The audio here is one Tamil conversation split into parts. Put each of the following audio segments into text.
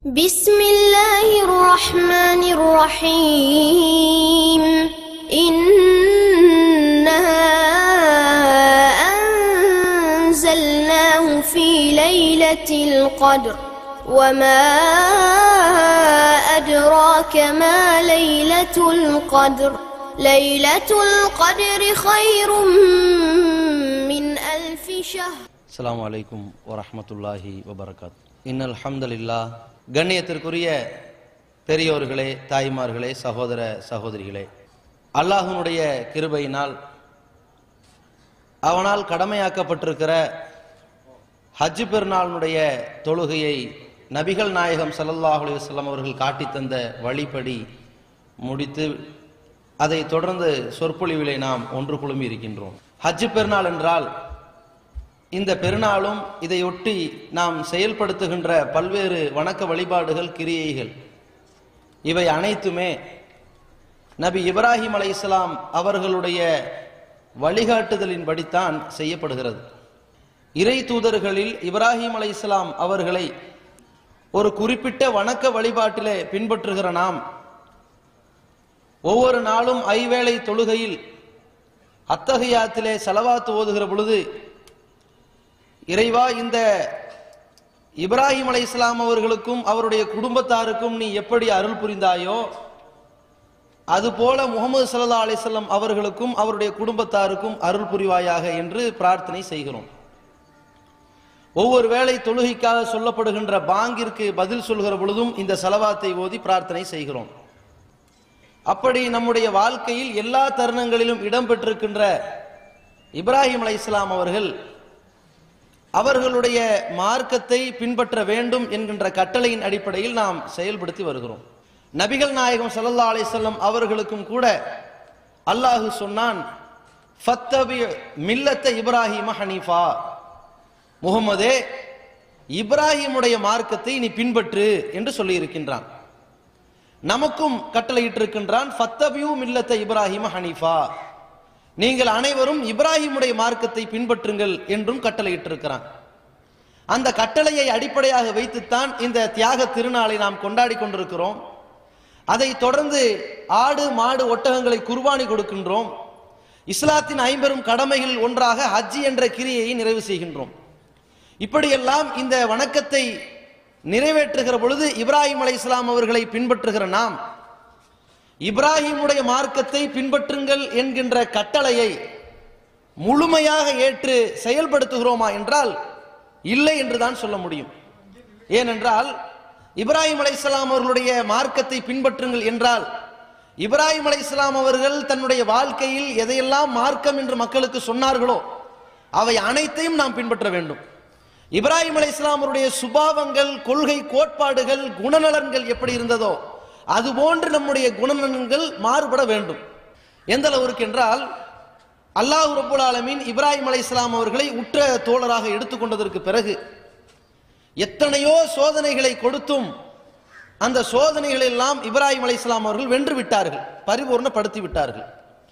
بسم الله الرحمن الرحيم إنا أنزلناه في ليلة القدر وما أدراك ما ليلة القدر ليلة القدر خير من ألف شهر அஸ்ஸலாமு அலைக்கும் வரஹ்மத்துல்லாஹி வபரகாத் இன்னல் ஹம்தலில்லா கண்ணியத்திற்குரிய பெரியோர்களே தாய்மார்களே சகோதர சகோதரிகளே அல்லாஹ்வினுடைய கிருபையினால் அவனால் கடமையாக்கப்பட்டிருக்கிற ஹஜ் பெருநாளினுடைய தொழுகையை நபிகள் நாயகம் ஸல்லல்லாஹு அலைஹி வஸல்லம் அவர்கள் காட்டித் தந்த வழிப்படி முடித்து அதை தொடர்ந்து சொற்பொழிவிலே நாம் ஒன்று குழுமி இருக்கின்றோம் ஹஜ் பெருநாள் என்றால் இந்த பெருநாளும் இதையொட்டி நாம் செயல்படுத்துகின்ற பல்வேறு வணக்க வழிபாடுகள் கிரியைகள் இவை அனைத்துமே நபி இப்ராஹிம் அலைஹிஸ்ஸலாம் அவர்களுடைய வழிகாட்டுதலின்படித்தான் செய்யப்படுகிறது இறை தூதர்களில் இப்ராஹிம் அலைஹிஸ்ஸலாம் அவர்களை ஒரு குறிப்பிட்ட வணக்க வழிபாட்டிலே பின்பற்றுகிற நாம் ஒவ்வொரு நாளும் ஐவேளை தொழுகையில் அத்தகையாத்திலே செலவாத்து ஓதுகிற பொழுது இறைவா இந்த இப்ராஹிம் அலை இஸ்லாம் அவர்களுக்கும் அவருடைய குடும்பத்தாருக்கும் நீ எப்படி அருள் புரிந்தாயோ அதுபோல முகமது சல்லா அலிஸ்லாம் அவர்களுக்கும் அவருடைய குடும்பத்தாருக்கும் அருள் புரிவாயாக என்று பிரார்த்தனை செய்கிறோம் ஒவ்வொரு வேளை தொழுகைக்காக சொல்லப்படுகின்ற பாங்கிற்கு பதில் சொல்கிற பொழுதும் இந்த செலவாத்தை ஓதி பிரார்த்தனை செய்கிறோம் அப்படி நம்முடைய வாழ்க்கையில் எல்லா தருணங்களிலும் இடம்பெற்றிருக்கின்ற இப்ராஹிம் அலை இஸ்லாம் அவர்கள் அவர்களுடைய மார்க்கத்தை பின்பற்ற வேண்டும் என்கின்ற கட்டளையின் அடிப்படையில் நாம் செயல்படுத்தி வருகிறோம் நபிகள் நாயகம் ஸல்லல்லாஹு அலைஹி வஸல்லம் அவர்களுக்கும் கூட அல்லாஹு சொன்னான் ஃபத்தபி மில்லத்த இப்ராஹிம ஹனீஃபா முகமதே இப்ராஹிமுடைய மார்க்கத்தை நீ பின்பற்று என்று சொல்லி இருக்கின்றான் நமக்கும் கட்டளையிட்டிருக்கின்றான் ஃபத்தபியூ மில்லத்த இப்ராஹிம ஹனீஃபா நீங்கள் அனைவரும் இப்ராஹிமுடைய மார்க்கத்தை பின்பற்றுங்கள் என்றும் கட்டளையிட்டிருக்கிறான் அந்த கட்டளையை அடிப்படையாக வைத்துத்தான் இந்த தியாக திருநாளை நாம் கொண்டாடி கொண்டிருக்கிறோம் அதை தொடர்ந்து ஆடு மாடு ஒட்டகங்களை குர்பானி கொடுக்கின்றோம் இஸ்லாத்தின் ஐம்பெரும் கடமைகள் ஒன்றாக ஹஜ்ஜி என்ற கிரியையை நிறைவு செய்கின்றோம் இப்படியெல்லாம் இந்த வணக்கத்தை நிறைவேற்றுகிற பொழுது இப்ராஹிம் அலை இஸ்லாம் அவர்களை பின்பற்றுகிற நாம் இப்ராஹிமுடைய மார்க்கத்தை பின்பற்றுங்கள் என்கின்ற கட்டளையை முழுமையாக ஏற்று செயல்படுத்துகிறோமா என்றால் இல்லை என்றுதான் சொல்ல முடியும் ஏனென்றால் இப்ராஹிம் அலைஹிஸ்ஸலாம் அவர்களுடைய மார்க்கத்தை பின்பற்றுங்கள் என்றால் இப்ராஹிம் அலைஹிஸ்ஸலாம் அவர்கள் தன்னுடைய வாழ்க்கையில் எதையெல்லாம் மார்க்கம் என்று மக்களுக்கு சொன்னார்களோ அவை அனைத்தையும் நாம் பின்பற்ற வேண்டும் இப்ராஹிம் அலைஹிஸ்ஸலாம் அவருடைய சுபாவங்கள் கொள்கை கோட்பாடுகள் குணநலன்கள் எப்படி இருந்ததோ அதுபோன்று நம்முடைய குணநலன்கள் மாறுபட வேண்டும் எந்த அளவிற்கு என்றால் அல்லாஹ் ரப்புல் ஆலமீன் இப்ராஹிம் அலைஹிஸ்ஸலாம் அவர்களை உற்ற தோழராக எடுத்துக்கொண்டதற்கு பிறகு எத்தனையோ சோதனைகளை கொடுத்தும் அந்த சோதனைகள் எல்லாம் இப்ராஹிம் அலைஹிஸ்ஸலாம் அவர்கள் வென்று விட்டார்கள் பரிபூர்ணப்படுத்தி விட்டார்கள்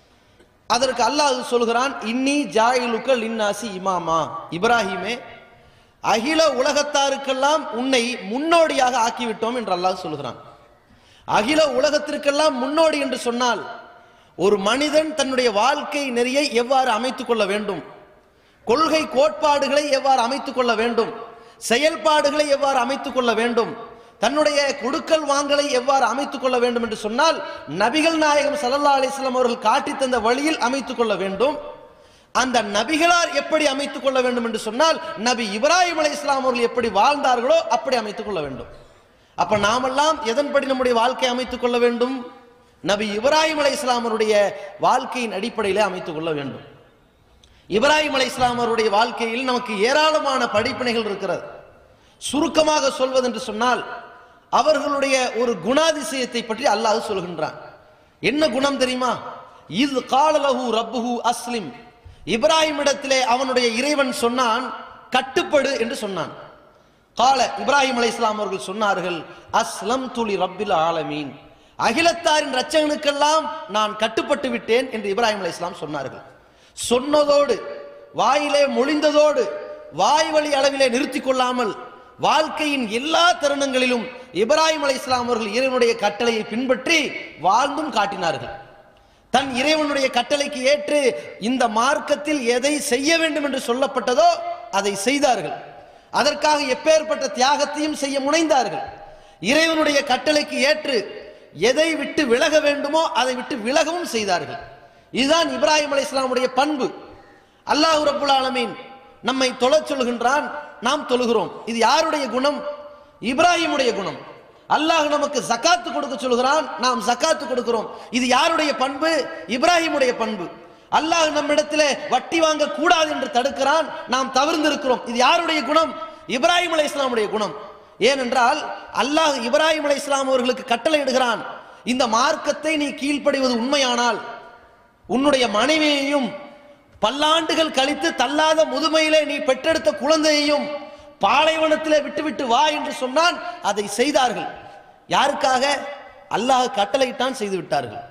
அதற்கு அல்லாஹ் சொல்கிறான் இன்னி ஜாயிலுக்கள் இன்னாசி இமாமா இப்ராஹிமே அகில உலகத்தாருக்கெல்லாம் உன்னை முன்னோடியாக ஆக்கிவிட்டோம் என்று அல்லாஹ் சொல்கிறான் அகில உலகத்திற்கெல்லாம் முன்னோடி என்று சொன்னால் ஒரு மனிதன் தன்னுடைய வாழ்க்கை நெறியை எவ்வாறு அமைத்துக் கொள்ள வேண்டும் கொள்கை கோட்பாடுகளை எவ்வாறு அமைத்துக் கொள்ள வேண்டும் செயல்பாடுகளை எவ்வாறு அமைத்துக் கொள்ள வேண்டும் தன்னுடைய கொடுக்கல் வாங்கலை எவ்வாறு அமைத்துக் கொள்ள வேண்டும் என்று சொன்னால் நபிகள் நாயகம் சல்லல்லா அலிஸ்லாம் அவர்கள் காட்டி தந்த வழியில் அமைத்துக் கொள்ள வேண்டும் அந்த நபிகளார் எப்படி அமைத்துக் கொள்ள வேண்டும் என்று சொன்னால் நபி இப்ராஹிம் அலை இஸ்லாம் அவர்கள் எப்படி வாழ்ந்தார்களோ அப்படி அமைத்துக் கொள்ள வேண்டும் அப்ப நாமெல்லாம் எதன்படி நம்முடைய வாழ்க்கை அமைத்துக் கொள்ள வேண்டும் நபி இப்ராஹிம் அலை இஸ்லாமருடைய வாழ்க்கையின் அடிப்படையில் அமைத்துக் கொள்ள வேண்டும் இப்ராஹிம் அலை இஸ்லாமருடைய வாழ்க்கையில் நமக்கு ஏராளமான படிப்பினைகள் இருக்கிறது சுருக்கமாக சொல்வது என்று சொன்னால் அவர்களுடைய ஒரு குணாதிசயத்தை பற்றி அல்லாஹ் சொல்கின்றான் என்ன குணம் தெரியுமா இது காலலஹு ரப்புஹு அஸ்லிம் இப்ராஹிம் இடத்திலே அவனுடைய இறைவன் சொன்னான் கட்டுப்படு என்று சொன்னான் கால இப்ராஹிம் அலை இஸ்லாம் அவர்கள் சொன்னார்கள் அஸ்லம் துலி ரப்பில் ஆலமீன் அகிலத்தாரின் ரச்சகனுக்கெல்லாம் நான் கட்டுப்பட்டு விட்டேன் என்று இப்ராஹிம் அலை இஸ்லாம் சொன்னார்கள் சொன்னதோடு வாயிலே மொழிந்ததோடு வாய் வழி அளவிலே நிறுத்திக் கொள்ளாமல் வாழ்க்கையின் எல்லா தருணங்களிலும் இப்ராஹிம் அலை இஸ்லாம் அவர்கள் இறைவனுடைய கட்டளையை பின்பற்றி வாழ்ந்தும் காட்டினார்கள் தன் இறைவனுடைய கட்டளைக்கு ஏற்று இந்த மார்க்கத்தில் எதை செய்ய வேண்டும் என்று சொல்லப்பட்டதோ அதை செய்தார்கள் அதற்காக எப்பேற்பட்ட தியாகத்தையும் செய்ய முனைந்தார்கள் இறைவனுடைய கட்டளைக்கு ஏற்று எதை விட்டு விலக வேண்டுமோ அதை விட்டு விலகவும் செய்தார்கள் இதுதான் இப்ராஹிம் அலை இஸ்லாமுடைய பண்பு அல்லாஹ் ரப்புல் ஆலமீன் நம்மை தொழச் சொல்கின்றான் நாம் தொழுகிறோம் இது யாருடைய குணம் இப்ராஹிமுடைய குணம் அல்லாஹ் நமக்கு ஜக்காத்து கொடுக்க சொல்கிறான் நாம் ஜக்காத்து கொடுக்கிறோம் இது யாருடைய பண்பு இப்ராஹிமுடைய பண்பு அல்லாஹ் நம்மிடத்திலே வட்டி வாங்க கூடாது என்று தடுக்கிறான் நாம் தவிர்ந்திருக்கிறோம் இது யாருடைய குணம் இப்ராஹிம் அலை இஸ்லாமுடைய குணம் ஏனென்றால் அல்லாஹ் இப்ராஹிம் அலை இஸ்லாம் அவர்களுக்கு கட்டளை இடுகிறான் இந்த மார்க்கத்தை நீ கீழ்ப்படிவது உண்மையானால் உன்னுடைய மனைவியையும் பல்லாண்டுகள் கழித்து தள்ளாத முதுமையிலே நீ பெற்றெடுத்த குழந்தையையும் பாலைவனத்திலே விட்டுவிட்டு வா என்று சொன்னான் அதை செய்தார்கள் யாருக்காக அல்லாஹ் கட்டளையிட்டான் செய்து விட்டார்கள்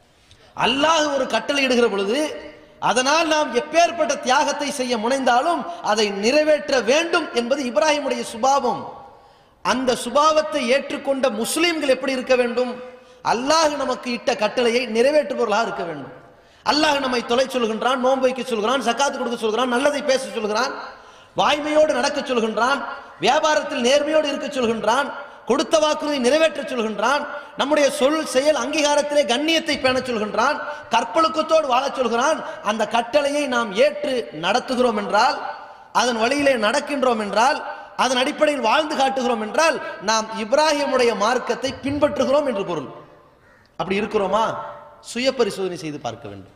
அல்லாஹ் ஒரு கட்டளை இடுகிற பொழுது அதனால் நாம் எப்பேற்பட்ட தியாகத்தை செய்ய முனைந்தாலும் அதை நிறைவேற்ற வேண்டும் என்பது இப்ராஹிமுடைய சுபாவம் அந்த சுபாவத்தை ஏற்றுக்கொண்ட முஸ்லிம்கள் எப்படி இருக்க வேண்டும் அல்லாஹ் நமக்கு இட்ட கட்டளையை நிறைவேற்றுபவர்களாக இருக்க வேண்டும் அல்லாஹ் நம்மை தொலை சொல்கின்றான் நோன்பு வைக்க சொல்கிறான் சக்காத்து கொடுக்க சொல்கிறான் நல்லதை பேச சொல்கிறான் வாய்மையோடு நடக்க சொல்கின்றான் வியாபாரத்தில் நேர்மையோடு இருக்க சொல்கின்றான் கொடுத்த வாக்குறுதி நிறைவேற்ற சொல்கின்றான் நம்முடைய சொல் செயல் அங்கீகாரத்திலே கண்ணியத்தை பேணச் சொல்கின்றான் கற்பழுக்கத்தோடு வாழச் சொல்கிறான் அந்த கட்டளையை நாம் ஏற்று நடத்துகிறோம் என்றால் அதன் வழியிலே நடக்கின்றோம் என்றால் அதன் அடிப்படையில் வாழ்ந்து காட்டுகிறோம் என்றால் நாம் இப்ராஹிமுடைய மார்க்கத்தை பின்பற்றுகிறோம் என்று பொருள் அப்படி இருக்கிறோமா சுய பரிசோதனை செய்து பார்க்க வேண்டும்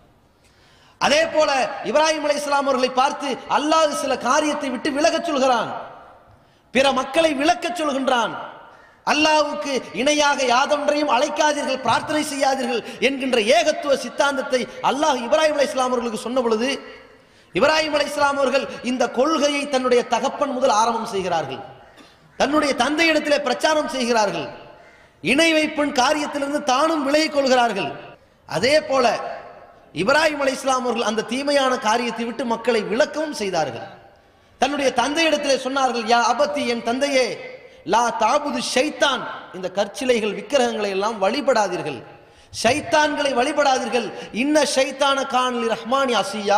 அதே போல இப்ராஹிம் அலை இஸ்லாம் அவர்களை பார்த்து அல்லாஹ் சில காரியத்தை விட்டு விலகச் சொல்கிறான் பிற மக்களை விளக்கச் சொல்கின்றான் அல்லாஹ்வுக்கு இணையாக யாதொன்றையும் அழைக்காதீர்கள் பிரார்த்தனை செய்யாதீர்கள் என்கின்ற ஏகத்துவ சித்தாந்தத்தை அல்லாஹ் இப்ராஹிம் அலை இஸ்லாம் அவர்களுக்கு சொன்ன பொழுது இப்ராஹிம் அலை இஸ்லாம் அவர்கள் இந்த கொள்கையை தன்னுடைய தகப்பன் முதல் ஆரம்பம் செய்கிறார்கள் தன்னுடைய தந்தையிடத்திலே பிரச்சாரம் செய்கிறார்கள் இணை வைப்பின் காரியத்திலிருந்து தானும் விலகிக் கொள்கிறார்கள் அதே போல இப்ராஹிம் அலை இஸ்லாம் அவர்கள் அந்த தீமையான காரியத்தை விட்டு மக்களை விளக்கவும் செய்தார்கள் தன்னுடைய தந்தையிடத்திலே சொன்னார்கள் யா அபத்தி என் தந்தையே லா தாபுது ஷைத்தான் இந்த கற்சிலைகள் விக்கிரகங்களை எல்லாம் வழிபடாதீர்கள் ஷைத்தான்களை வழிபடாதீர்கள் இன்ன ஷைத்தான கான்லி ரஹ்மானி அசியா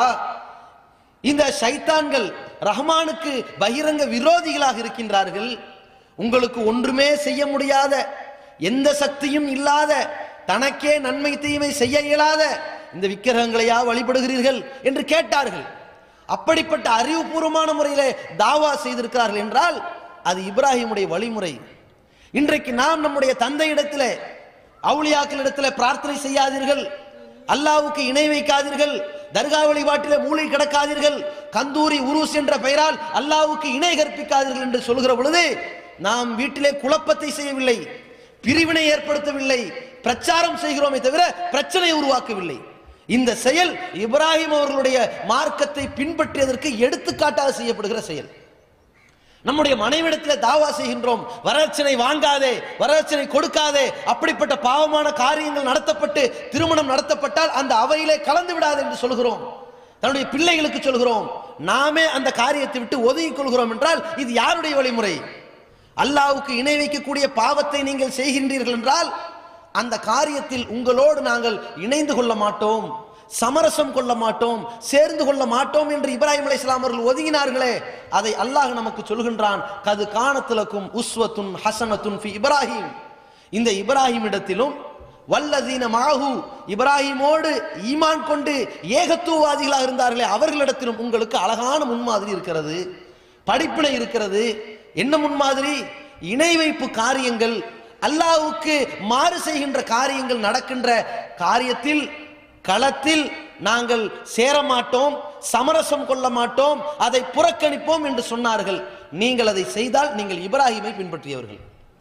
இந்த ஷைத்தான்கள் ரஹ்மானுக்கு பகிரங்க விரோதிகளாக இருக்கின்றார்கள் உங்களுக்கு ஒன்றுமே செய்ய முடியாத எந்த சக்தியும் இல்லாத தனக்கே நன்மை தீமை செய்ய இயலாத இந்த விக்கிரகங்களையா வழிபடுகிறீர்கள் என்று கேட்டார்கள் அப்படிப்பட்ட அறிவுபூர்வமான முறையிலே தாவா செய்திருக்கிறார்கள் என்றால் அது இப்ராஹிமுடைய வழிமுறை இன்றைக்கு நாம் நம்முடைய தந்தையிடத்திலே அவுளியாக்களிடத்திலே பிரார்த்தனை செய்யாதீர்கள் அல்லாவுக்கு இணை வைக்காதீர்கள் தர்கா வழிபாட்டிலே மூளை கிடக்காதீர்கள் கந்தூரி உருஸ் என்ற பெயரால் அல்லாவுக்கு இணை கற்பிக்காதீர்கள் என்று சொல்கிற பொழுது நாம் வீட்டிலே குழப்பத்தை செய்யவில்லை பிரிவினை ஏற்படுத்தவில்லை பிரச்சாரம் செய்கிறோமே தவிர பிரச்சனை உருவாக்கவில்லை இந்த செயல் இப்ராஹிம் அவர்களுடைய மார்க்கத்தை பின்பற்றியதற்கு எடுத்துக்காட்டாக செய்யப்படுகிற செயல் நம்முடைய மனைவிடத்தில் தாவா செய்கின்றோம் வரதட்சணை வாங்காதே வரதட்சணை கொடுக்காதே அப்படிப்பட்ட பாவமான காரியங்கள் நடத்தப்பட்டு திருமணம் நடத்தப்பட்டால் அந்த அவையிலே கலந்து விடாது என்று சொல்கிறோம் தன்னுடைய பிள்ளைகளுக்கு சொல்கிறோம் நாமே அந்த காரியத்தை விட்டு ஒதுங்கிக் கொள்கிறோம் என்றால் இது யாருடைய வழிமுறை அல்லாவுக்கு இணை வைக்கக்கூடிய பாவத்தை நீங்கள் செய்கின்றீர்கள் என்றால் அந்த காரியத்தில் உங்களோடு நாங்கள் இணைந்து கொள்ள மாட்டோம் சமரசம் கொள்ள மாட்டோம் சேர்ந்து கொள்ள மாட்டோம் என்று இப்ராஹிம் அலை அவர்கள் ஒதுங்கினார்களே அதை அல்லாஹ் நமக்கு சொல்கின்றான் கது காணத்திலக்கும் உஸ்வத்துன் ஹசனத்துன் ஃபி இப்ராஹிம் இந்த இப்ராஹிம் இடத்திலும் வல்லதீன மாஹு இப்ராஹிமோடு ஈமான் கொண்டு ஏகத்துவவாதிகளாக இருந்தார்களே அவர்களிடத்திலும் உங்களுக்கு அழகான முன்மாதிரி இருக்கிறது படிப்பினை இருக்கிறது என்ன முன்மாதிரி இணை வைப்பு காரியங்கள் அல்லாஹ்வுக்கு மாறு செய்கின்ற காரியங்கள் நடக்கின்ற காரியத்தில் களத்தில் நாங்கள் சேர மாட்டோம் சமரசம் கொள்ள மாட்டோம் அதை புறக்கணிப்போம் என்று சொன்னார்கள் நீங்கள் அதை செய்தால் நீங்கள் இப்ராஹிமை பின்பற்றியவர்கள்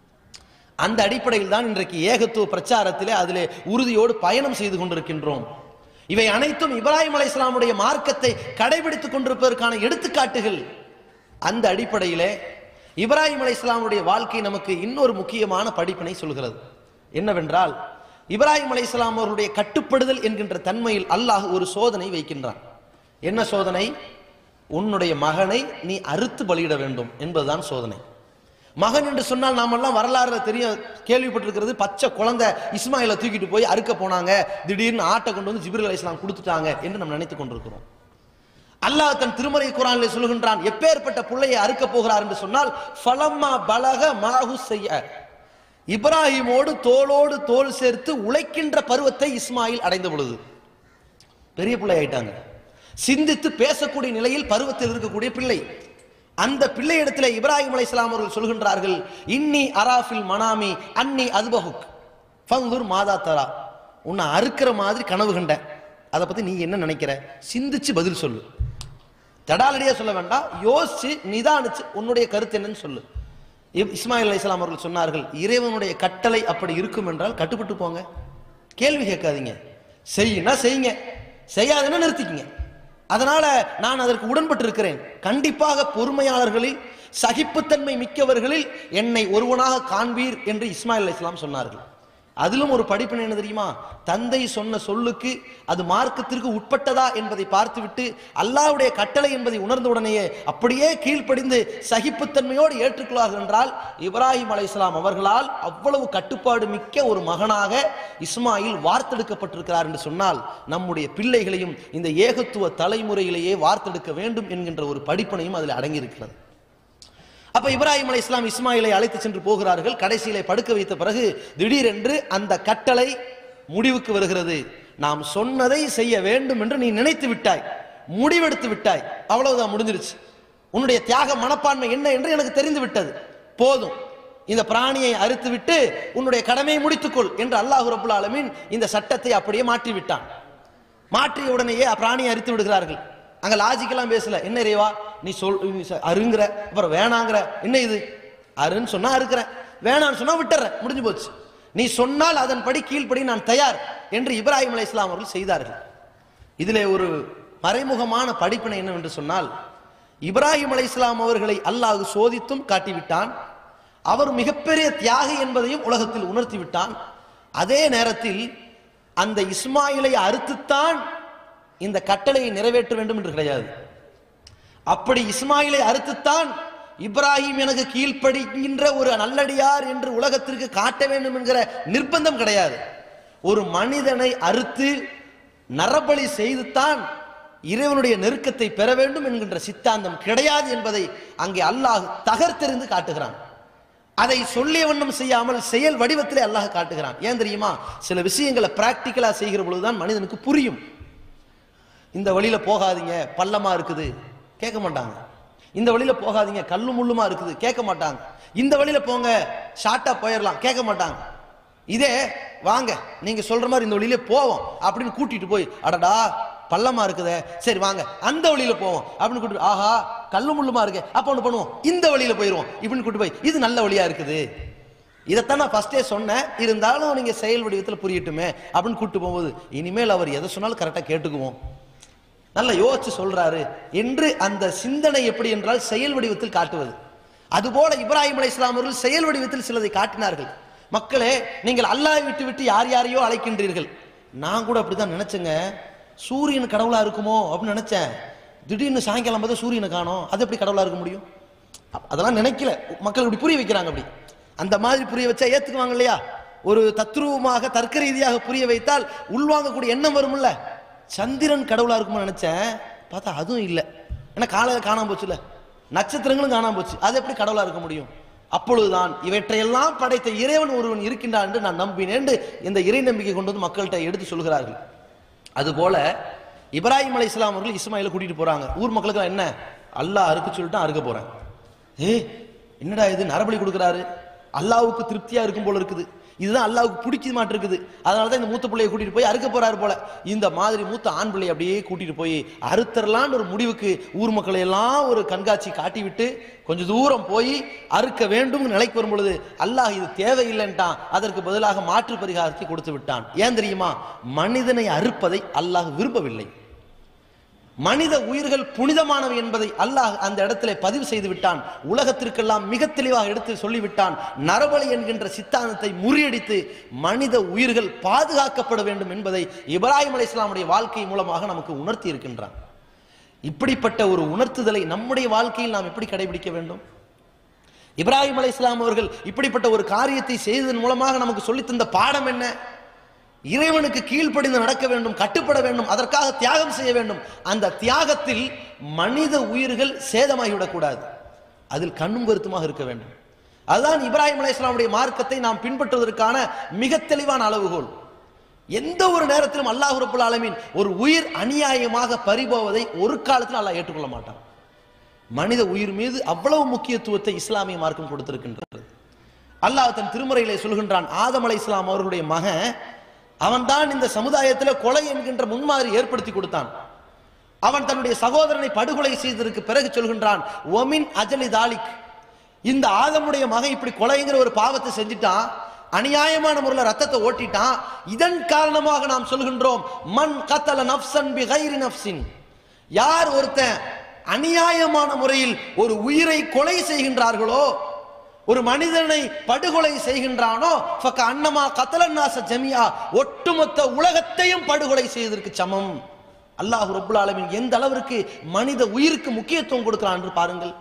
அந்த அடிப்படையில் தான் இன்றைக்கு ஏகத்துவ பிரச்சாரத்திலே அதிலே உறுதியோடு பயணம் செய்து கொண்டிருக்கின்றோம் இவை அனைத்தும் இப்ராஹிம் அலை இஸ்லாமுடைய மார்க்கத்தை கடைபிடித்துக் கொண்டிருப்பதற்கான எடுத்துக்காட்டுகள் அந்த அடிப்படையிலே இப்ராஹிம் அலை இஸ்லாமுடைய வாழ்க்கை நமக்கு இன்னொரு முக்கியமான படிப்பினை சொல்கிறது என்னவென்றால் இப்ராஹிம் அலை இஸ்லாம் அவர்களுடைய கட்டுப்படுதல் என்கின்ற தன்மையில் அல்லாஹ் ஒரு சோதனை வைக்கின்றான் என்ன சோதனை உன்னுடைய மகனை நீ அறுத்து பலியிட வேண்டும் என்பதுதான் சோதனை மகன் என்று சொன்னால் நாமெல்லாம் வரலாறுல தெரியும் கேள்விப்பட்டிருக்கிறது பச்சை குழந்தை இஸ்மாயிலை தூக்கிட்டு போய் அறுக்க போனாங்க திடீர்னு ஆட்டை கொண்டு வந்து ஜிப்ரில் அலைஹிஸ்ஸலாம் கொடுத்துட்டாங்க என்று நம்ம நினைத்துக் கொண்டிருக்கிறோம் அல்லாஹ் தன் திருமறை குரானிலே சொல்கின்றான் எப்பேற்பட்ட புள்ளையை அறுக்க போகிறார் என்று சொன்னால் ஃபலம்மா பலக மாஹு செய்ய இப்ராஹிமோடு தோளோடு தோள் சேர்த்து உழைக்கின்ற பருவத்தை இஸ்மாயில் அடைந்த பொழுது பெரிய பிள்ளை ஆயிட்டாங்க சிந்தித்து பேசக்கூடிய நிலையில் பருவத்தில் இருக்கக்கூடிய பிள்ளை அந்த பிள்ளை இடத்துல இப்ராஹிம் அலைஹிஸ்ஸலாம் அவர்கள் சொல்கின்றார்கள் இன்னி அராஃபில் மனாமி அன்னி அதுபஹுக் ஃபங்குர் மாதா தரா உன்னை அறுக்கிற மாதிரி கனவு கண்டேன் அதை பத்தி நீ என்ன நினைக்கிற சிந்திச்சு பதில் சொல்லு தடாலடியா சொல்ல வேண்டாம் யோசிச்சு நிதானிச்சு உன்னுடைய கருத்து என்னன்னு சொல்லு இப்- இஸ்மாயில் அலைஹிஸ்ஸலாம் அவர்கள் சொன்னார்கள் இறைவனுடைய கட்டளை அப்படி இருக்கும் என்றால் கட்டுப்பட்டு போங்க கேள்வி கேட்காதீங்க செய்யுனா செய்யுங்க செய்யாதுன்னா நிறுத்திக்கங்க அதனால நான் அதற்கு உடன்பட்டு இருக்கிறேன் கண்டிப்பாக பொறுமையாளர்களில் சகிப்புத்தன்மை மிக்கவர்களில் என்னை ஒருவனாக காண்பீர் என்று இஸ்மாயில் அலைஹிஸ்ஸலாம் சொன்னார்கள் அதிலும் ஒரு படிப்பினை என்ன தெரியுமா தந்தை சொன்ன சொல்லுக்கு அது மார்க்கத்திற்கு உட்பட்டதா என்பதை பார்த்துவிட்டு அல்லாஹ்வுடைய கட்டளை என்பதை உணர்ந்த உடனேயே அப்படியே கீழ்ப்படிந்து சகிப்புத்தன்மையோடு ஏற்றுக்கொள்வார்கள் என்றால் இப்ராஹிம் அலைஹிஸ்ஸலாம் அவர்களால் அவ்வளவு கட்டுப்பாடு மிக்க ஒரு மகனாக இஸ்மாயில் வார்த்தெடுக்கப்பட்டிருக்கிறார் என்று சொன்னால் நம்முடைய பிள்ளைகளையும் இந்த ஏகத்துவ தலைமுறையிலேயே வார்த்தெடுக்க வேண்டும் என்கின்ற ஒரு படிப்பினையும் அதில் அடங்கியிருக்கிறது அப்ப இப்ராஹிம் அலை இஸ்லாம் இஸ்மாயிலை அழைத்து சென்று போகிறார்கள் கடைசியிலே படுக்க வைத்த பிறகு திடீரென்று அந்த கட்டளை முடிவுக்கு வருகிறது நாம் சொன்னதை செய்ய வேண்டும் என்று நீ நினைத்து விட்டாய் முடிவெடுத்து விட்டாய் அவ்வளவுதான் முடிஞ்சிருச்சு உன்னுடைய தியாக மனப்பான்மை என்ன என்று எனக்கு தெரிந்து விட்டது போதும் இந்த பிராணியை அறுத்து விட்டு உன்னுடைய கடமையை முடித்துக்கொள் என்று அல்லாஹ் ரபுல் ஆலமீன் இந்த சட்டத்தை அப்படியே மாற்றி விட்டான் மாற்றிய உடனேயே பிராணியை அறுத்து விடுகிறார்கள் அங்க லாஜிக்கெல்லாம் பேசல என்ன இறைவா நீ சொல் நீ ச- அருங்கிற அப்புறம் வேணாங்கிற என்ன இது அருன்னு சொன்னா அறுக்கிறேன் வேணான்னு சொன்னா விட்டுறேன் முடிஞ்சு போச்சு நீ சொன்னால் அதன்படி கீழ்ப்படி நான் தயார் என்று இப்ராஹிம் அலை இஸ்லாம் அவர்கள் செய்தார்கள் இதிலே ஒரு மறைமுகமான படிப்பினை என்னவென்று சொன்னால் இப்ராஹிம் அலை இஸ்லாம் அவர்களை அல்லாஹ் சோதித்தும் காட்டிவிட்டான் அவர் மிகப்பெரிய தியாகி என்பதையும் உலகத்தில் உணர்த்தி விட்டான் அதே நேரத்தில் அந்த இஸ்மாயிலை அறுத்துத்தான் இந்த கட்டளையை நிறைவேற்ற வேண்டும் என்று கிடையாது அப்படி இஸ்மாயிலை அறுத்துத்தான் இப்ராஹிம் எனக்கு கீழ்ப்படிக்கின்ற ஒரு நல்லடியார் என்று உலகத்திற்கு காட்ட வேண்டும் என்கிற நிர்பந்தம் கிடையாது ஒரு மனிதனை அறுத்து நரபலி செய்துத்தான் இறைவனுடைய நெருக்கத்தை பெற வேண்டும் என்கின்ற சித்தாந்தம் கிடையாது என்பதை அங்கே அல்லாஹ் தகர்த்தெறிந்து காட்டுகிறான் அதை சொல்லிய வண்ணம் செய்யாமல் செயல் வடிவத்திலே அல்லாஹ் காட்டுகிறான் ஏன் தெரியுமா சில விஷயங்களை பிராக்டிக்கலா செய்கிற பொழுதுதான் மனிதனுக்கு புரியும் இந்த வழியில போகாதீங்க பள்ளமா இருக்குது கேட்க மாட்டாங்க இந்த வழியில போகாதீங்க கல்லு முள்ளுமா இருக்குது கேட்க மாட்டாங்க இந்த வழியில போங்க ஷார்ட்டா போயிடலாம் கேட்க மாட்டாங்க இதே வாங்க நீங்க சொல்ற மாதிரி இந்த வழியில போவோம் அப்படின்னு கூட்டிட்டு போய் அடடா பள்ளமா இருக்குதே சரி வாங்க அந்த வழியில போவோம் அப்படின்னு கூட்டிட்டு போய், ஆஹா கல்லு முள்ளுமா இருக்கு அப்ப ஒண்ணு பண்ணுவோம் இந்த வழியில போயிருவோம் இப்படின்னு கூட்டிட்டு போய் இது நல்ல வழியா இருக்குது இதைத்தான் நான் ஃபர்ஸ்டே சொன்னேன் இருந்தாலும் நீங்க செயல் வடிவத்தில் புரியட்டுமே அப்படின்னு கூட்டிட்டு போகும்போது இனிமேல் அவர் எதை சொன்னாலும் கரெக்டாக கேட்டுக்குவோம் நல்லா யோசிச்சு சொல்றாரு என்று அந்த சிந்தனை எப்படி என்றால் செயல் வடிவத்தில் காட்டுவது அதுபோல இப்ராஹிம் அலை இஸ்லாம் அவர்கள் செயல் வடிவத்தில் சிலதை காட்டினார்கள் மக்களே நீங்கள் அல்லாஹ் விட்டு விட்டு யார் யாரையோ அழைக்கின்றீர்கள் நான் கூட அப்படிதான் நினைச்சேங்க சூரியன் கடவுளா இருக்குமோ அப்படின்னு நினைச்சேன் திடீர்னு சாயங்காலம் பார்த்தா சூரியனை காணோம் அது எப்படி கடவுளா இருக்க முடியும் அப்ப அதெல்லாம் நினைக்கல மக்கள் இப்படி புரிய வைக்கிறாங்க அப்படி அந்த மாதிரி புரிய வச்சா ஏத்துக்குவாங்க இல்லையா ஒரு தத்ரூபமாக தர்க்க ரீதியாக புரிய வைத்தால் உள்வாங்கக்கூடிய எண்ணம் வரும்ல சந்திரன் கடவுளா இருக்கும்னு நினைச்சேன் பார்த்தா அதுவும் இல்லை ஏன்னா காலையில் காணாம போச்சுல நட்சத்திரங்களும் காணாம போச்சு அது எப்படி கடவுளா இருக்க முடியும் அப்பொழுதுதான் இவற்றையெல்லாம் படைத்த இறைவன் ஒருவன் இருக்கின்றான் என்று நான் நம்பினேன் என்று இந்த இறை நம்பிக்கை கொண்டு வந்து மக்கள்கிட்ட எடுத்து சொல்கிறார்கள் அதுபோல இப்ராஹிம் அலை இஸ்லாம் அவர்கள் இஸ்மாயில கூட்டிட்டு போறாங்க ஊர் மக்களுக்கு என்ன அல்லாஹ் அறுக்க சொல்லிட்டு அறுக்க போறேன் ஏ என்னடா இது நரபலி கொடுக்குறாரு அல்லாஹ்வுக்கு திருப்தியா இருக்கும் போல இருக்குது இதுதான் அல்லாஹ்வுக்கு பிடிக்க மாட்டிருக்குது அதனால தான் இந்த மூத்த பிள்ளையை கூட்டிட்டு போய் அறுக்க போறாரு போல இந்த மாதிரி மூத்த ஆண் பிள்ளையை அப்படியே கூட்டிட்டு போய் அறுத்தரலான்னு ஒரு முடிவுக்கு ஊர் மக்களை எல்லாம் ஒரு கண்காட்சி காட்டிவிட்டு கொஞ்சம் தூரம் போய் அறுக்க வேண்டும் நிலைக்கு வரும் பொழுது அல்லாஹ் இது தேவையில்லைன்ட்டான் அதற்கு பதிலாக மாற்று பரிகாரத்தை கொடுத்து விட்டான் ஏன் தெரியுமா மனிதனை அறுப்பதை அல்லாஹ் விரும்பவில்லை மனித உயிர்கள் புனிதமானவை என்பதை அல்லாஹ் அந்த இடத்திலே பதிவு செய்து விட்டான் உலகத்திற்கெல்லாம் மிக தெளிவாக எடுத்து சொல்லிவிட்டான் நரபலி என்கின்ற சித்தாந்தத்தை முறியடித்து மனித உயிர்கள் பாதுகாக்கப்பட வேண்டும் என்பதை இப்ராஹிம் அலை இஸ்லாமுடைய வாழ்க்கை மூலமாக நமக்கு உணர்த்தி இருக்கின்றான் இப்படிப்பட்ட ஒரு உணர்த்துதலை நம்முடைய வாழ்க்கையில் நாம் எப்படி கடைபிடிக்க வேண்டும் இப்ராஹிம் அலைஹிஸ்ஸலாம் அவர்கள் இப்படிப்பட்ட ஒரு காரியத்தை செய்ததன் மூலமாக நமக்கு சொல்லித் தந்த பாடம் என்ன இறைவனுக்கு கீழ்ப்படிந்து நடக்க வேண்டும் கட்டுப்பட வேண்டும் அதற்காக தியாகம் செய்ய வேண்டும் அந்த தியாகத்தில் மனித உயிர்கள் சேதமாகிவிடக்கூடாது அதில் கண்ணும் கருத்துமாக இருக்க வேண்டும் அதுதான் இப்ராஹிம் அலைஹிஸ்ஸலாமுடைய மார்க்கத்தை நாம் பின்பற்றுவதற்கான மிக தெளிவான அளவுகோல் எந்த ஒரு நேரத்திலும் அல்லாஹ் ரப்புல் ஆலமீன் ஒரு உயிர் அநியாயமாக பறிபோவதை ஒரு காலத்தில் அல்லாஹ் ஏற்றுக்கொள்ள மாட்டான் மனித உயிர் மீது அவ்வளவு முக்கியத்துவத்தை இஸ்லாமிய மார்க்கம் கொடுத்திருக்கின்றது அல்லாஹ் தன் திருமுறையிலே சொல்கின்றான் ஆதம் அலை இஸ்லாம் அவர்களுடைய மகன் அவன்தான் இந்த சமுதாயத்தில் கொலை என்கின்ற முன்மாதிரி ஏற்படுத்தி கொடுத்தான் அவன் தன்னுடைய சகோதரனை படுகொலை செய்ததற்கு பிறகு சொல்கின்றான் ஒமின் அஜலி தாலிக் இந்த ஆதமுடைய மகன் இப்படி கொலைங்கிற ஒரு பாவத்தை செஞ்சிட்டான் அநியாயமான முறையில் ரத்தத்தை ஓட்டிட்டான் இதன் காரணமாக நாம் சொல்கின்றோம் மன் கத்தல நப்சன் பி கைரி நப்சின் யார் ஒருத்தன் அநியாயமான முறையில் ஒரு உயிரை கொலை செய்கின்றார்களோ ஒரு மனிதனை படுகொலை செய்கின்றானோ ஃபக்க அன்னமா கத்தலன்னாச ஜமியா ஒட்டுமொத்த உலகத்தையும் படுகொலை செய்வதற்கு சமம் அல்லாஹ் ரப்புல் ஆலமீன் எந்த அளவிற்கு மனித உயிருக்கு முக்கியத்துவம் கொடுக்கிறான் என்று பாருங்கள்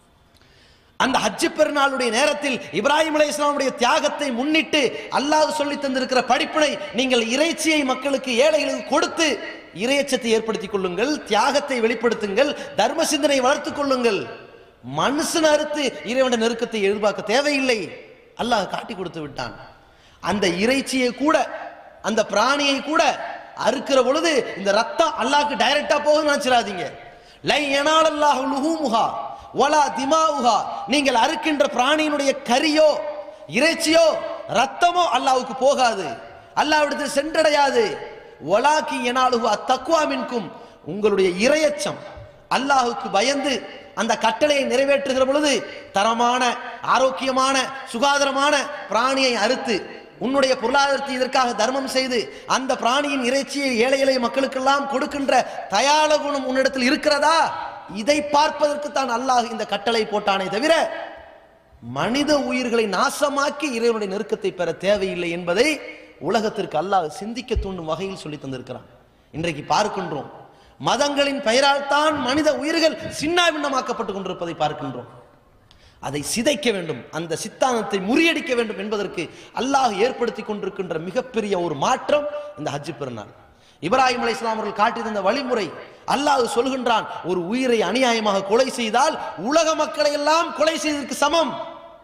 அந்த ஹஜ்ஜு பெருநாளுடைய நேரத்தில் இப்ராஹிம் அலை இஸ்லாமுடைய தியாகத்தை முன்னிட்டு அல்லாஹ் சொல்லி தந்திருக்கிற படிப்பினை நீங்கள் இறைச்சியை மக்களுக்கு ஏழைகளுக்கு கொடுத்து இறையச்சத்தை ஏற்படுத்திக் கொள்ளுங்கள் தியாகத்தை வெளிப்படுத்துங்கள் தர்ம சிந்தனை வளர்த்துக் கொள்ளுங்கள் மனுஷன் அறுத்து இறைவன நெருக்கத்தை எதிர்பார்க்க தேவையில்லை அல்லாஹ் காட்டி கொடுத்து விட்டான் அந்த இறைச்சியை கூட அந்த பிராணியை கூட அறுக்கிற பொழுது இந்த ரத்தம் அல்லாஹ்க்கு டைரக்டா போகுதுன்னு நினைச்சிடாதீங்க லை யனாலல்லாஹு லுஹூமுஹா வலா திமாவுஹா நீங்கள் அறுக்கின்ற பிராணியினுடைய கரியோ இறைச்சியோ ரத்தமோ அல்லாஹ்வுக்கு போகாது அல்லாஹ்விடத்தில் சென்றடையாது வலாக்கி யனாலுஹு அத்தக்வா மின்கும் உங்களுடைய இரையச்சம் அல்லாஹ்வுக்கு பயந்து அந்த கட்டளையை நிறைவேற்றுகிற பொழுது தரமான ஆரோக்கியமான சுகாதாரமான பிராணியை அறுத்து உன்னுடைய பொருளாதாரத்தை இதற்காக தர்மம் செய்து அந்த பிராணியின் இறைச்சியை ஏழை எளிய மக்களுக்கெல்லாம் கொடுக்கின்ற தயாள குணம் உன்னிடத்தில் இருக்கிறதா இதை பார்ப்பதற்கு தான் அல்லாஹ் இந்த கட்டளை போட்டானே தவிர மனித உயிர்களை நாசமாக்கி இறைவனுடைய நெருக்கத்தை பெற தேவையில்லை என்பதை உலகத்திற்கு அல்லாஹ் சிந்திக்க தூண்டும் வகையில் சொல்லி தந்திருக்கிறான் இன்றைக்கு பார்க்கின்றோம் மதங்களின் பெயரால் தான் மனித உயிர்கள் சின்னாபின்னமாக்கப்பட்டுக் கொண்டிருப்பதை பார்க்கின்றோம் அதை சிதைக்க வேண்டும் அந்த சித்தாந்தத்தை முறியடிக்க வேண்டும் என்பதற்கு அல்லாஹ் ஏற்படுத்தி கொண்டிருக்கின்ற மிகப்பெரிய ஒரு மாற்றம் இந்த ஹஜ்ஜு பெருநாள் இப்ராஹிம் அலை இஸ்லாம் அவர்கள் காட்டியிருந்த வழிமுறை அல்லாஹ் சொல்கின்றான் ஒரு உயிரை அநியாயமாக கொலை செய்தால் உலக மக்களை எல்லாம் கொலை செய்ததற்கு சமம்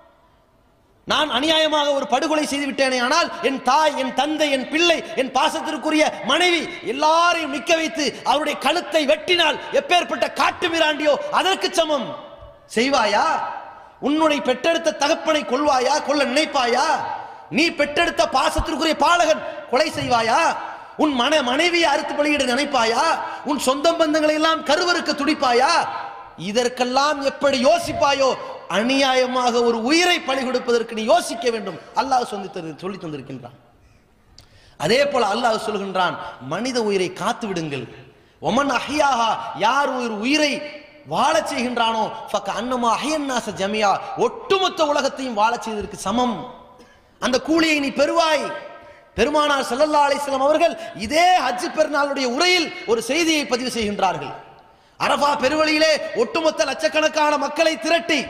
நான் அநியாயமாக ஒரு படுகொலை செய்து விட்டேனே ஆனால் என் தாய் என் தந்தை என் பிள்ளை என் பாசத்திற்குரிய மனைவி எல்லாரையும் நிக்க வைத்து அவருடைய கழுத்தை வெட்டினால் எப்பேற்பட்ட காட்டு மிராண்டியோ அதற்கு சமம் செய்வாயா உன்னுடைய பெற்றெடுத்த தகப்பனை கொள்வாயா கொல்ல நினைப்பாயா நீ பெற்றெடுத்த பாசத்திற்குரிய பாலகன் கொலை செய்வாயா உன் மன மனைவியை அறுத்து பலியிட நினைப்பாயா உன் சொந்தம் பந்தங்களை எல்லாம் கருவறுக்க துடிப்பாயா இதற்கெல்லாம் எப்படி யோசிப்பாயோ அநியாயமாக ஒரு உயிரை பலி கொடுப்பதற்கு நீ யோசிக்க வேண்டும் அல்லாஹ் சொல்லி தரு சொல்லி தந்திருக்கின்றான் அதே போல அல்லாஹ் சொல்கின்றான் மனித உயிரை காத்து விடுங்கள் ஒமன் அஹியாஹா யார் ஒரு உயிரை வாழச் செய்கின்றானோ ஃபக்க அன்னமா அஹியன்னாச ஜமியா ஒட்டுமொத்த உலகத்தையும் வாழச் செய்ததற்கு சமம் அந்த கூலியை நீ பெறுவாய் பெருமானார் ஸல்லல்லாஹு அலைஹி வஸல்லம் அவர்கள் இதே ஹஜ் பெருநாளுடைய உரையில் ஒரு செய்தியை பதிவு செய்கின்றார்கள் அரபா பெருவழியிலே ஒட்டுமொத்த லட்சக்கணக்கான மக்களை திரட்டி